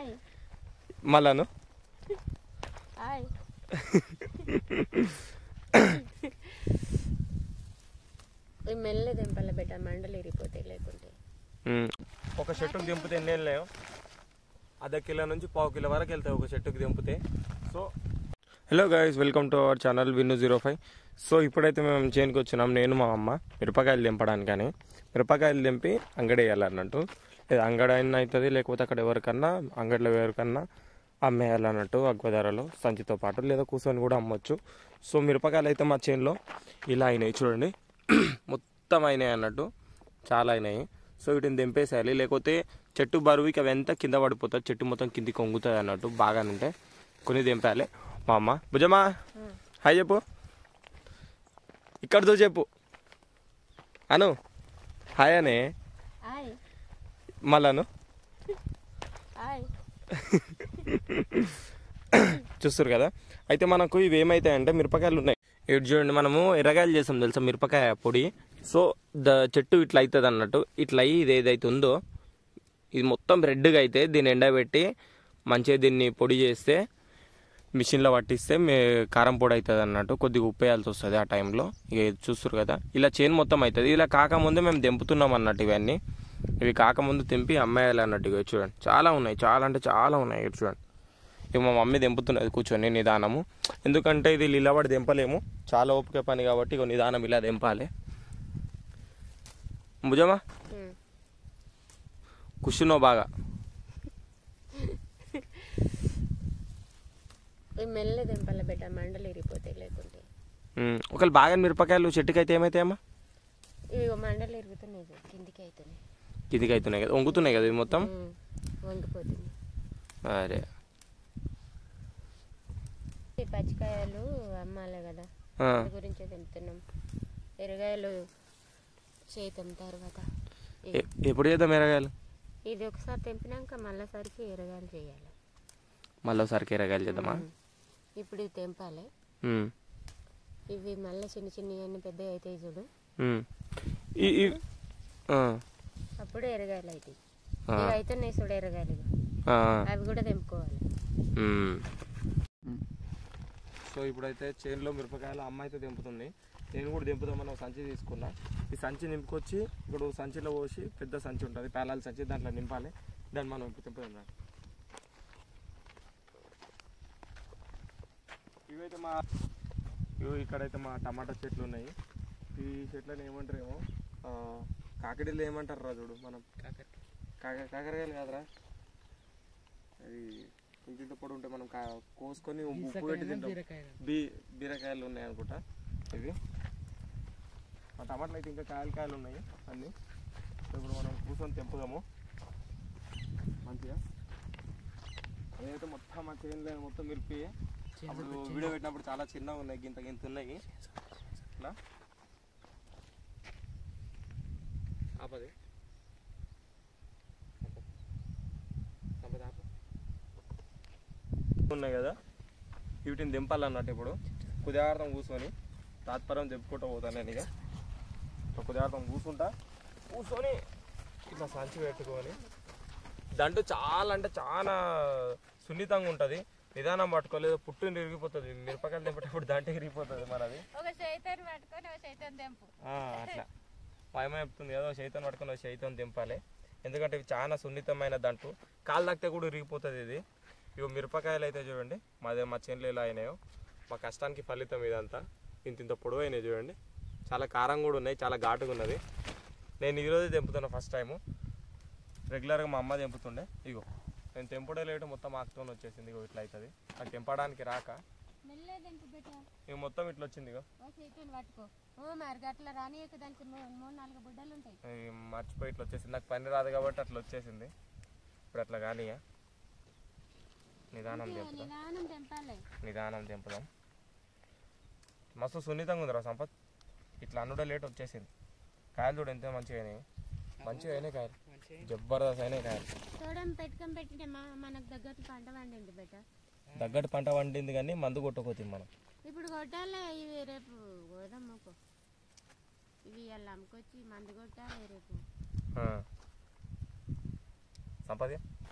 Hi మళ్ళాను hi ఈ మెల్ల దింపాల బెట్ట మండలు ఇరిపోతాయి లేకుంటే మ్మ్. ఒక చెట్టుకు దింపితే ఎన్ని వెళ్ళాయో అర్ధ కిలో నుంచి పావు కిలో వరకు వెళ్తాయి ఒక చెట్టుకు దింపితే so hello guys welcome to our channel Vinnu zero five so ఇప్పుడైతే మేము చేనుకి వచ్చినాం నేను మా అమ్మ మిరపకాయలు దింపడానికని మిరపకాయలు దింపి అంగడి వేయాలన్నట్టు లేదా అంగడి అయినా అవుతుంది లేకపోతే అక్కడ ఎవరికన్నా అంగడిలో ఎవరికన్నా అమ్మేయాలన్నట్టు అగ్వ ధరలో సంచితో పాటు లేదా కూర్చొని కూడా అమ్మొచ్చు సో మిరపకాయలు అయితే మా చేనులో ఇలా అయినాయి చూడండి మొత్తం అయినాయి అన్నట్టు చాలా అయినాయి సో వీటిని దింపేసేయాలి లేకపోతే చెట్టు బరువుకి అవి ఎంత కింద పడిపోతుంది చెట్టు మొత్తం కిందికి వంగుతుంది అన్నట్టు బాగానే ఉంటే కొన్ని దింపాలి మా అమ్మ భుజమా హాయ్ చెప్పు ఇక్కడ చూ చెప్పు అను హాయ్ అనే హాయ్ మళ్ళాను హాయ్ చూస్తారు కదా అయితే మనకు ఇవి ఏమైతాయంటే మిరపకాయలు ఉన్నాయి ఇటు చూడండి మనము ఎర్రగాయలు చేస్తాం తెలుసా మిరపకాయ పొడి సో ద చెట్టు ఇట్లా అవుతుంది అన్నట్టు ఇట్లా అయ్యి ఇది ఏదైతే ఉందో ఇది మొత్తం రెడ్గా అయితే దీన్ని ఎండబెట్టి మంచిగా దీన్ని పొడి చేస్తే మిషన్లో పట్టిస్తే మే కారం పొడి అవుతుంది అన్నట్టు కొద్దిగా ఉప్పు వేయాల్సి వస్తుంది ఆ టైంలో ఇక ఇది చూస్తారు కదా ఇలా చేను మొత్తం అవుతుంది ఇలా కాకముందే మేము తెంపుతున్నాం అన్నట్టు ఇవన్నీ ఇవి కాకముందు తెంపి అమ్మేయాలి అన్నట్టు ఇక చూడండి చాలా ఉన్నాయి చాలా అంటే చాలా ఉన్నాయి ఇటు చూడండి ఇక మా మమ్మీ తెంపుతున్నది కూర్చొని నిదానము ఎందుకంటే ఇది నిలబడి తెంపలేము చాలా ఓపిక పని కాబట్టి ఇక నిదానం ఇలా తెంపాలి భుజమా ఉమ్. కుషునో బాగా ఈ మెల్ల దింపాల బెట్ట మండలు ఇరిపోతాయి లేకుంటే ఉమ్, ఒకవేళ బాగా మిరపకాయలు చెట్టుకైతే ఏమైతాయమ్మా ఇవి మండలు ఇరుగుతున్నాయి చూడు, కిందికి అవుతున్నాయి కిందికి అవుతున్నాయి కదా వంగుతున్నాయి కదా ఇవి మొత్తం ఉమ్. వంగిపోతుంది అరే ఈ పచ్చికాయలు అమ్మాలి కదా ఆ, దాని గురించే తెంపుతున్నాం ఎరగాయలు చేతాం తర్వాత ఇ- ఎ- ఎప్పుడు చేద్దాం మిరగాయలు ఇది ఒకసారి తెంపినాక మళ్ళీసారికి ఎరగాయలు చేయాలి మళ్ళీ ఒకసారి కీరగాయలు చేద్దామా ఉమ్. ఇప్పుడు ఇవి తెంపాలి ఉమ్, ఇవి మళ్ళీ చిన్న చిన్న అన్ని పెద్దవి అవుతాయి చూడు ఉమ్. ఈ- ఈ- ఆ, అప్పుడు ఎరగాయలు అవుతాయి ఆ, ఇవి అవుతున్నాయి చూడు ఎరగాయలు ఇవి. ఆ, అవి కూడా తెంపుకోవాలి ఉమ్. సో ఇప్పుడైతే చేనులో మిరపకాయలు అమ్మ అయితే తెంపుతుంది నేను కూడా తెంపుదామని ఒక సంచి తీసుకున్నా ఈ సంచి నింపుకొచ్చి ఇప్పుడు సంచిలో పోసి పెద్ద సంచి ఉంటుంది పేలాల సంచి దాంట్లో నింపాలి దాన్ని మనం ఇప్పుడు తెంపుదాం రా. ఇవైతే మా ఇవి ఇక్కడైతే మా టమాటా చెట్లు ఉన్నాయి ఈ చెట్లను ఏమంటారేమో ఆ, కాకడీలు ఏమంటారు రా చూడు మనం కాక కాకరకాయలు కాదురా అది ఇంత ఇంత పొడి ఉంటే మనం కా- కోసుకొని ఉప్పు పెట్టి తింటాం బీ బీరకాయలు ఉన్నాయి అనుకుంటా ఇవి ఆ టమాటాలు అయితే ఇంకా కాయలు కాయలు ఉన్నాయి అన్ని సో ఇప్పుడు మనం కూర్చొని తెంపుదాము మంచిగా అదైతే మొత్తం మా చేనులో మొత్తం మిరిపి అప్పుడు వీడియో పెట్టినప్పుడు చాలా చిన్నగా ఉన్నాయి గింత గింత ఉన్నాయి ఇట్లా ఆపది ఆపది ఆపు ఉన్నాయి కదా వీటిని దింపాలన్నట్టు ఇప్పుడు కుదార్థం కూర్చొని తాత్పర్యం తెంపుకుంటూ పోతాను నేను ఇక ఇట్లా కుదార్థం కూర్చుంటా కూర్చొని ఇట్లా సంచి పెట్టుకొని దంటు చాలా అంటే చాలా సున్నితంగా ఉంటుంది నిదానం పట్టుకోలేదు పుట్టు విరిగిపోతుంది మిరపకాయలు తెంపేటప్పుడు దంట విరిగిపోతుంది మనది ఒక చైతన్ పట్టుకొని ఒక చైతన్ తెంపు ఆ, అట్లా భయమే చెప్తుంది ఏదో చైతన్ పట్టుకొని చైతన్ దింపాలి ఎందుకంటే ఇవి చాలా సున్నితమైన దంటు కాలు తాకితే కూడా విరిగిపోతుంది ఇది ఇవి మిరపకాయలు అయితే చూడండి మాదే మా చేనులు ఎలా అయినాయో మా కష్టానికి ఫలితం ఇదంతా ఇంత ఇంత పొడవు అయినాయి చూడండి చాలా కారం కూడా ఉన్నాయి చాలా ఘాటుగా ఉన్నది నేను ఈరోజు తెంపుతున్నా ఫస్ట్ టైము రెగ్యులర్గా మా అమ్మ తెంపుతుండే ఇగో నేను తెంపుడే లేటు మొత్తం ఆకుతో వచ్చేసింది ఇగో ఇట్లా అవుతుంది నాకు తెంపడానికి రాక మెల్ల తెంపు బెట్ట ఇక మొత్తం ఇట్లా వచ్చింది ఇగో ఓ చైతన్ పట్టుకో ఓ మరి గట్ల రానియక దానికి మూ- మూడు నాలుగు బుడ్డలు ఉంటాయి ఈ మర్చిపోయి ఇట్లా వచ్చేసింది నాకు పని రాదు కాబట్టి అట్లా వచ్చేసింది ఇప్పుడు అట్లా కానీ నిదానం తెంపుదాం నిదానం తెంపాలి నిదానం తెంపుదాం మస్తు సున్నితంగా ఉందిరా సంపత్ ఇట్లా అనుడే లేట్ వచ్చేసింది కాయలు చూడు ఎంత మంచిగా అయినాయి మంచిగా అయినాయి కాయలు జబర్దస్త్ అయినాయి కాయలు చూడం పెట్టుకొని పెట్టింటే మా మనకు దగ్గర పంట పండింది బెట్ట దగ్గర పంట వండింది కానీ మందు కొట్టుకోతుంది మనం ఇప్పుడు కొట్టాలి ఇవి రేపు గోదాముకో ఇవి అలా అమ్ముకొచ్చి మందు కొట్టాలి రేపు ఆ. సంపద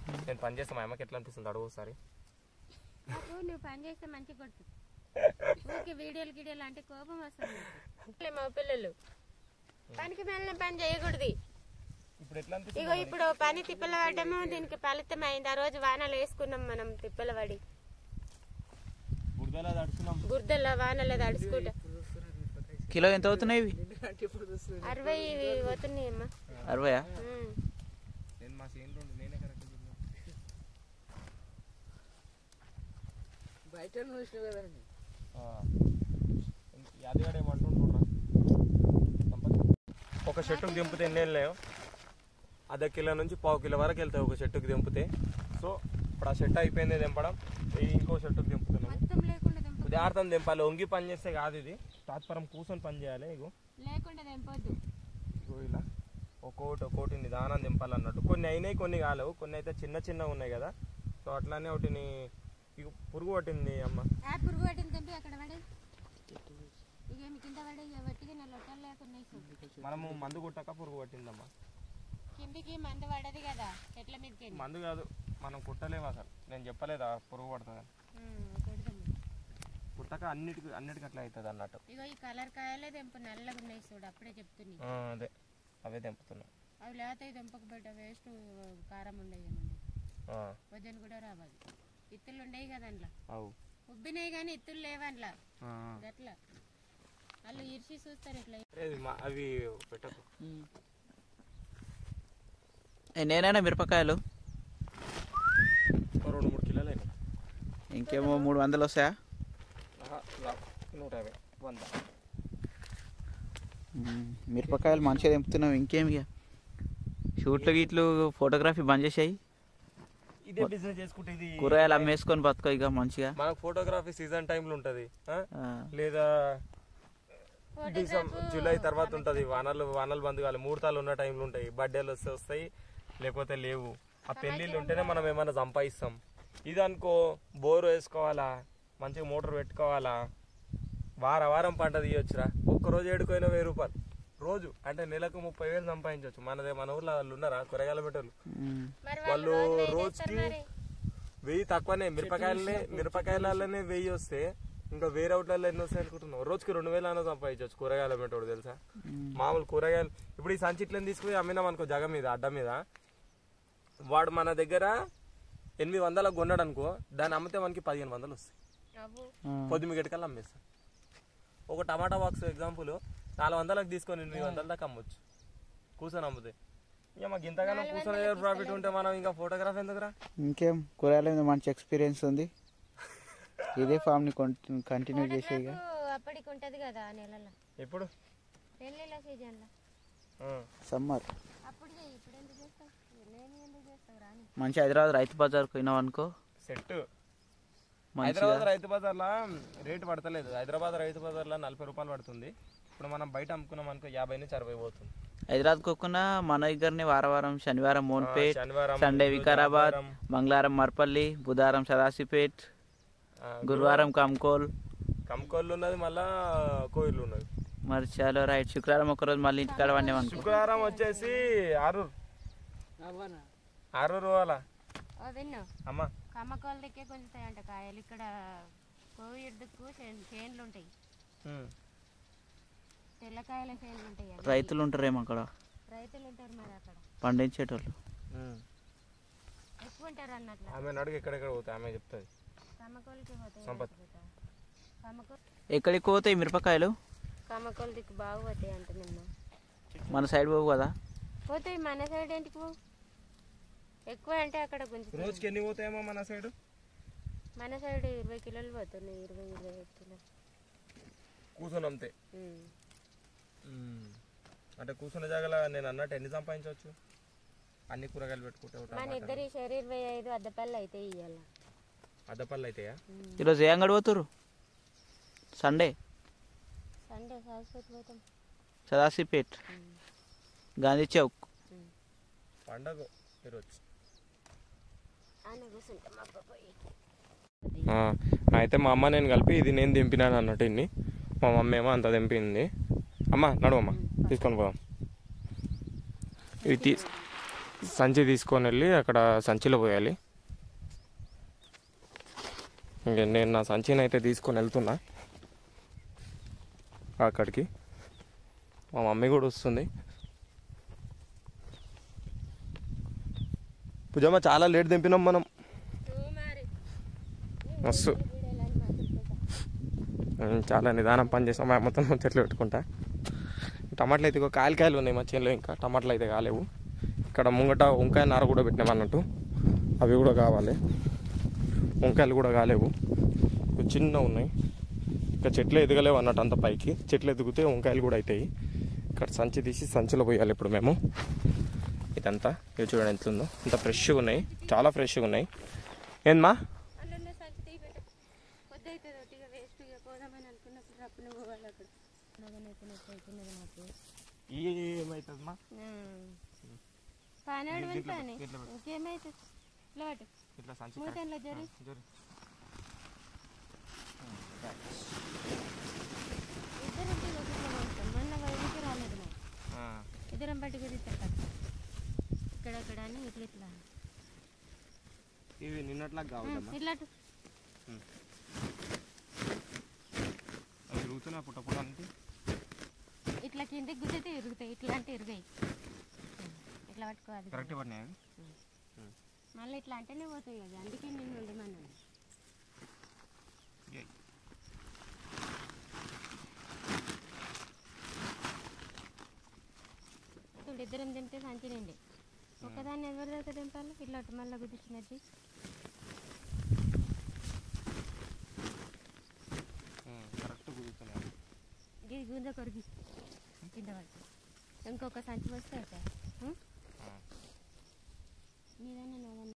నేను పని చేస్తాను మా అమ్మకి ఎట్లా అనిపిస్తుంది అడుగు ఒకసారి నాకు నువ్వు పని చేస్తే మంచిగా కొట్టు ఊరికి వీడియోలు గిడియోలు అంటే కోపం వస్తుంది నాకు. మా పిల్లలు పనికి వెళ్ళిన పని చేయకూడదు ఇప్పుడు ఎట్లా అనిపిస్తుంది ఇగో ఇప్పుడు పని తిప్పల పడ్డము దీనికి ఫలితం అయింది ఆ రోజు వానలు వేసుకున్నాం మనం తిప్పల పడి బురదలా తడుచున్నాం బురదల వానల తడుచుకుంటా కిలో ఎంత అవుతున్నాయి ఇవి అరవై పోతున్నాయి అమ్మా అరవయా ఉమ్. నేను మా చేనులో ఉండి నేనే కరెక్ట్ బయట చూసిన కదండి యాదగాడు ఏమంటుండ్రా సంపత్ ఒక చెట్టుకు దింపితే ఎన్ని వెళ్ళాయో అర్ధ కిలో నుంచి పావు కిలో వరకు వెళ్తాయి ఒక చెట్టుకు దింపితే సో ఇప్పుడు ఆ చెట్టు అయిపోయింది దింపడం ఈ ఇంకో చెట్టుకు దింపుతున్నాము మొత్తం లేకుండా తెంప ఉదాహరణ దింపాలి వంగి పని చేస్తే కాదు ఇది తాత్పరం కూర్చొని పని చేయాలి ఇగో లేకుండా తెంపొద్దు ఇగో ఇలా ఒక్కోటి ఒక్కోటి నిదానం దింపాలన్నట్టు కొన్ని అయినాయి కొన్ని కాలేవు కొన్ని అయితే చిన్న చిన్న ఉన్నాయి కదా సో అట్లానే ఒకటిని ఇగో పురుగు పట్టింది అమ్మ ఆ పురుగు పట్టిన తెంపి అక్కడ పడే ఇక మీ కింద పడే ఇక వట్టిగా నా లొట్టలు లేకున్నాయి చూడు. మనము మందు కొట్టాక పురుగు పట్టిందమ్మా కిందికి మందు పడదు కదా చెట్ల మీదకి మందు కాదు మనం కుట్టలేము అసలు నేను చెప్పలేదా పురుగు పడుతుందని కొడదాం కుట్టక అన్నిటికి అన్నిటికి అట్లా అవుతుంది అన్నట్టు ఇగో ఈ కలర్ కాయలే తెంపు నల్లగా ఉన్నాయి చూడు అప్పుడే చెప్తున్నా ఆ, అదే అవే తెంపుతున్నాం అవి లేత తెంపకపోతే వేస్ట్ కారం ఉండేయమండి ఆ, వజన్ కూడా రావాలి ఇత్తులు ఉండేవి కదా అందులో అవు ఉబ్బినాయి కానీ ఇత్తులు లేవన్లా ఆ, గట్ల వాళ్ళు ఇరిచి చూస్తారు ఇట్లా ఏది మా- అవి పెట్టకు నేనైనా మిరపకాయలు ఒక రెండు మూడు కిలోలు అయినాయి ఇంకేమో మూడు వందలు వస్తాయా ఆహా, రా- నూట యాభై వంద మ్మ్. మిరపకాయలు మంచిగా తెంపుతున్నావు ఇంకేమి ఇక షూట్లు గీట్లు ఫోటోగ్రఫీ బంద్ చేసాయి ఇదే బిజినెస్ చేసుకుంటే ఇది కూరగాయలు అమ్మేసుకొని బతుకో ఇక మంచిగా మనకు ఫోటోగ్రఫీ సీజన్ టైంలో ఉంటది ఆ? ఆ. లేదా డిసెంబర్ జూలై తర్వాత ఉంటది వానలు వానలు బంద్ కావాలి ముహూర్తాలు ఉన్న టైంలో ఉంటాయి బర్త్డేలు వస్తే వస్తాయి లేకపోతే లేవు ఆ పెళ్లిళ్ళు ఉంటేనే మనం ఏమైనా సంపాదిస్తాం ఇది అనుకో బోర్ వేసుకోవాలా మంచిగా మోటార్ పెట్టుకోవాలా వార వారం పంట తీయొచ్చురా ఒక్కరోజు ఏడుకోయినా వెయ్యి రూపాయలు రోజు అంటే నెలకు ముప్పై వేలు సంపాదించవచ్చు మనదే మన ఊర్లో వాళ్ళు ఉన్నారా కూరగాయల పెట్టలు మ్మ్. మరి వాళ్ళు వాళ్ళు రోజు రోజుకి మరి వెయ్యి తక్కువనే మిరపకాయలనే మిరపకాయలనే వెయ్యి వస్తే ఇంకా వేరే అవుట్లలో ఎన్ని వస్తాయి అనుకుంటున్నావు రోజుకి రెండు వేలు అన్న సంపాదించవచ్చు కూరగాయల పెట్టోడు తెలుసా మామూలు కూరగాయలు ఇప్పుడు ఈ సంచి ఇట్లని తీసుకుపోయి అమ్మినాం అనుకో జగ మీద అడ్డ మీద వాడు మన దగ్గర ఎనిమిది వందలకు కొన్నాడు అనుకో దాన్ని అమ్మితే మనకి పదిహేను వందలు వస్తాయి అవ్వు ఆ. పొద్దుమిగటికల్లా అమ్మేస్తాం ఒక టమాటా బాక్స్ ఎగ్జాంపుల్ నాలుగు వందలకు తీసుకొని ఎనిమిది వందల దాకా అమ్మొచ్చు కూర్చొని అమ్ముతాయి ఇక మాకు ఇంతగానో కూర్చొని ప్రాఫిట్ ఉంటే మనం ఇంకా ఫోటోగ్రాఫ్ ఎందుకురా ఇంకేం కూరగాయల మీద మంచి ఎక్స్పీరియన్స్ ఉంది ఇదే ఫామ్ని కంటిన్యూ చేసే ఇక ఫోటోగ్రాఫ్ అప్పటికి ఉంటది కదా ఆ నెలలో ఎప్పుడు పెళ్ళిళ్ళ సీజన్లో ఆ. సమ్మర్ అప్పుడు చెయ్యి ఇప్పుడు ఎందుకు చేస్తావు నేను ఎందుకు చేస్తావు రాని మంచి హైదరాబాద్ రైతు బజార్కి పోయినావు అనుకో సెట్ మంచిగా హైదరాబాద్ రైతు బజార్లో రేటు పడతలేదు హైదరాబాద్ రైతు బజార్లో నలభై రూపాయలు పడుతుంది ఇప్పుడు మనం బయట అమ్ముకున్నాం అనుకో యాభై నుంచి అరవై పోతుంది హైదరాబాద్ కోకుండా మన దగ్గరనే వారం వారం శనివారం మోన్పేట్ ఆ, శనివారం, సండే ఈరోజు వికారాబాద్ ఆదివారం. మంగళవారం మర్పల్లి బుధవారం సదాశిపేట్ ఆ, గురువారం కంకోల్ కంకోళ్ళు ఉన్నది మళ్ళా కోయిలు ఉన్నది మరి చాలా రైట్ శుక్రవారం ఒకరోజు మళ్ళీ ఇంటికాడ వండాం అనుకో శుక్రవారం వచ్చేసి ఆరూరు అవ్వనా ఆరూరు పోవాలా ఓ విన్ను అమ్మ కమ్మకోళ్ళ దగ్గర కొంచుతాయంట కాయలు ఇక్కడ కోవిడ్ దిక్కు చేన్- చేన్లు ఉంటాయి ఉమ్. తెల్లకాయల చేన్లు ఉంటాయి అవి. రైతులు ఉంటారేమో అక్కడ రైతులు ఉంటారు మరి అక్కడ పండించేటోళ్ళు ఉమ్. ఎక్కువ ఉంటారు అన్నట్లు ఆమె నడుగు ఎక్కడెక్కడ పోతాయి ఆమె చెప్తుంది కమ్మకోళ్ళకి పోతాయి సంపత్. కమ్మకో ఎక్కడికి పోతాయి మిరపకాయలు కమ్మకోళ్ళ దిక్కు బాగా పోతాయి అంట నిన్న మన సైడ్ పోవు కదా పోతాయి మన సైడ్ ఏంటికి పోవు ఎక్కువ అంటే అక్కడ గుంజుతాయి రోజుకి ఎన్ని పోతాయేమో మన సైడ్ మన సైడ్ ఇరవై కిలోలు పోతున్నాయి ఇరవై ఇరవై ఐదు కిలోలు కూర్చొని అమ్మితే ఉమ్. ఉమ్. అంటే కూర్చున్న జాగల నేను అన్నట్టు ఎన్ని సంపాదించవచ్చు అన్ని కూరగాయలు పెట్టుకుంటే ఒక మన టమాటా. ఇద్దరి షేర్ ఇరవై ఐదు అద్దపల్లి అయితే ఇయ్యాల అద్దపల్లి అయితాయా ఈరోజు ఏ అంగడి పోతురు సండే సండే సరస్వతి పోతాం సదాశిపేట్ గాంధీ చౌక్ ఉమ్. పండగ ఈరోజు ఆయన కూర్చుంటాం అబ్బా పోయి అయితే మా అమ్మ నేను కలిపి ఇది నేను దింపినాను అన్నట్టు ఇన్ని మా మమ్మీ ఏమో అంత దింపింది అమ్మ నడు అమ్మ తీసుకొని పోదాం ఇవి తీ సంచి తీసుకొని వెళ్ళి అక్కడ సంచిలో పోయాలి ఇంక నేను నా సంచిని అయితే తీసుకొని వెళ్తున్నా అక్కడికి మా మమ్మీ కూడా వస్తుంది పూజమ్మ చాలా లేట్ దింపినాం మనం నువ్వు మరి మస్తు వీడియోలని మాట్లాడుకుంటా ఉమ్, చాలా నిదానం పని చేసాం మా అమ్మతో చెట్లు పెట్టుకుంటా టమాటాలు అయితే ఇగో కాయలు కాయలు ఉన్నాయి మా చేనులో ఇంకా టమాటాలు అయితే కాలేవు ఇక్కడ ముంగట వంకాయ నార కూడా పెట్టినాం అన్నట్టు అవి కూడా కావాలి వంకాయలు కూడా కాలేవు ఇవి చిన్న ఉన్నాయి ఇంకా చెట్లు ఎదగలేవు అన్నట్టు అంత పైకి చెట్లు ఎదిగితే వంకాయలు కూడా అవుతాయి ఇక్కడ సంచి తీసి సంచిలో పోయాలి ఇప్పుడు మేము ఇదంతా ఇవి చూడండి ఎంత ఉందో ఇంత ఫ్రెష్గా ఉన్నాయి చాలా ఫ్రెష్గా ఉన్నాయి ఏందమ్మా అందులో సంచి తీసి పెట్టు పొద్దు అవుతుంది ఒట్టిగా వేస్ట్ ఇక పోదామని అనుకున్నప్పుడు రప్పున పోవాలి అక్కడ నగనైతున్నట్టు అవుతున్నది నాకు ఏమవుతుందమ్మా పనాడు ఇట్లా పని పెట్టు, ఇట్లా పెట్టు. ఇంకేమైతుంది ఇట్లా పట్టు ఇట్లా సంచి మూతంలో జరి జరి ఇద్దరు ఉంటే ఒకటిలో పోతాం మొన్న వైద్యకి రాలేదు నాకు ఇద్దరం బట్టి కుదిస్తారు ఇక్కడక్కడ అని ఇట్లా ఇట్లా ఇవి నిన్నట్లా కావద్దమ్మా ఇట్లా అటు. అవి తిరుగుతున్నాయి పుట్ట పుట్ట అంటే ఇట్లా కిందికి గుద్దితే ఇరుగుతాయి ఇట్లా అంటే ఇరుగాయి ఇట్లా పట్టుకోవాలి కరెక్ట్ పడినాయి అవి మళ్ళీ ఇట్లా అంటేనే పోతాయి కదా అందుకే నేను ఉండమన్నాను ఏయ్. చూడు ఇద్దరం తింటే సంచి నిండి ఒకదాన్ని ఎవరి దగ్గర దింపాలి ఇట్లా అటు మళ్ళీ గుద్దించినట్టు కరెక్ట్ కుదురుతున్నాయి అవి. ఇది గుంజ కొరికి కింద పడుతుంది ఇంకొక సంచి వస్తే అయిపోయి ఆ. మీదన్నా